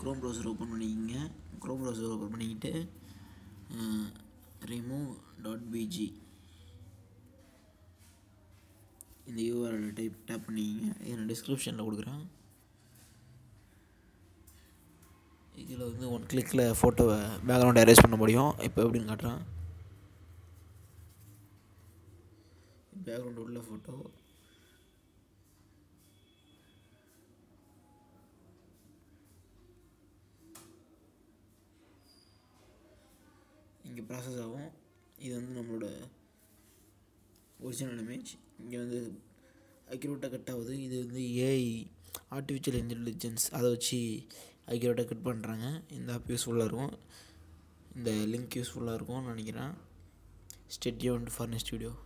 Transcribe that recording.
Chrome browser open பண்ணிக்கோங்க Chrome browser open பண்ணிக்கிட்டு remove dot bg இந்த யூஆர்எல் டைப் டேப் பண்ணிக்கங்க இதை நான் டிஸ்கிரிப்ஷனில் கொடுக்குறேன் இதில் வந்து ஒன் கிளிக்கில் ஃபோட்டோவை பேக்ரவுண்ட் அரேஞ்ச் பண்ண முடியும் இப்போ எப்படின்னு காட்டுறேன் பேக்ரவுண்ட் உள்ள ஃபோட்டோ இங்கே ப்ராசஸ் ஆகும் இது வந்து நம்மளோட ஒரிஜினல் இமேஜ் இங்கே வந்து அக்யூரேட்டாக கட் ஆகுது இது வந்து ஏஐ ஆர்டிஃபிஷியல் இன்டெலிஜென்ஸ் அதை வச்சு அக்யூரேட்டாக கட் பண்ணுறாங்க இந்த ஆப் யூஸ்ஃபுல்லாக இருக்கும் இந்த லிங்க் யூஸ்ஃபுல்லாக இருக்கும்னு நினைக்கிறேன் ஸ்டெட்யூன் ஃபார் நெக்ஸ்ட் வீடியோ